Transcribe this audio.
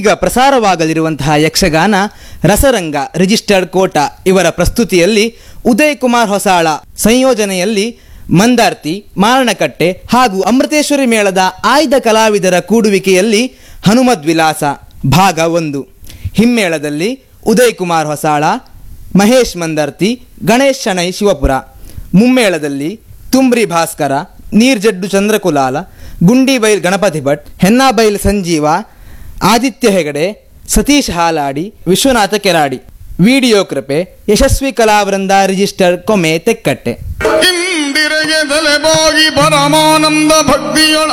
ಈಗ ಪ್ರಸಾರವಾಗಲಿರುವಂತಹ ಯಕ್ಷಗಾನ ರಸರಂಗ ರಿಜಿಸ್ಟರ್ಡ್ ಕೋಟ ಇವರ ಪ್ರಸ್ತುತಿಯಲ್ಲಿ ಉದಯ್ ಕುಮಾರ್ ಹೊಸಾಳ ಸಂಯೋಜನೆಯಲ್ಲಿ ಮಂದಾರ್ತಿ ಮಾರಣಕಟ್ಟೆ ಹಾಗೂ ಅಮೃತೇಶ್ವರಿ ಮೇಳದ ಆಯ್ದ ಕಲಾವಿದರ ಕೂಡುವಿಕೆಯಲ್ಲಿ ಹನುಮದ್ ವಿಲಾಸ ಭಾಗ ಒಂದು ಹಿಮ್ಮೇಳದಲ್ಲಿ ಉದಯ್ ಕುಮಾರ್ ಹೊಸಾಳ ಮಹೇಶ್ ಮಂದರ್ತಿ ಗಣೇಶ್ ಶಣೈ ಶಿವಪುರ ಮುಮ್ಮೇಳದಲ್ಲಿ ತುಂಬ್ರಿ ಭಾಸ್ಕರ ನೀರ್ಜಡ್ಡು ಚಂದ್ರಕುಲಾಲ ಗುಂಡಿಬೈಲ್ ಗಣಪತಿ ಭಟ್ ಹೆನ್ನಾಬೈಲ್ ಸಂಜೀವ ಆದಿತ್ಯ ಹೆಗಡೆ ಸತೀಶ್ ಹಾಲಾಡಿ ವಿಶ್ವನಾಥ ಕೆರಾಡಿ ವಿಡಿಯೋ ಕೃಪೆ ಯಶಸ್ವಿ ಕಲಾವೃಂದ ರಿಜಿಸ್ಟರ್ ಕೊಮೆ ತೆಕ್ಕಟ್ಟೆ ಇಂದಿರೆಗೆ ತಲೆಬಾಗಿ ಪರಮಾನಂದ ಭಕ್ತಿಯೊಳ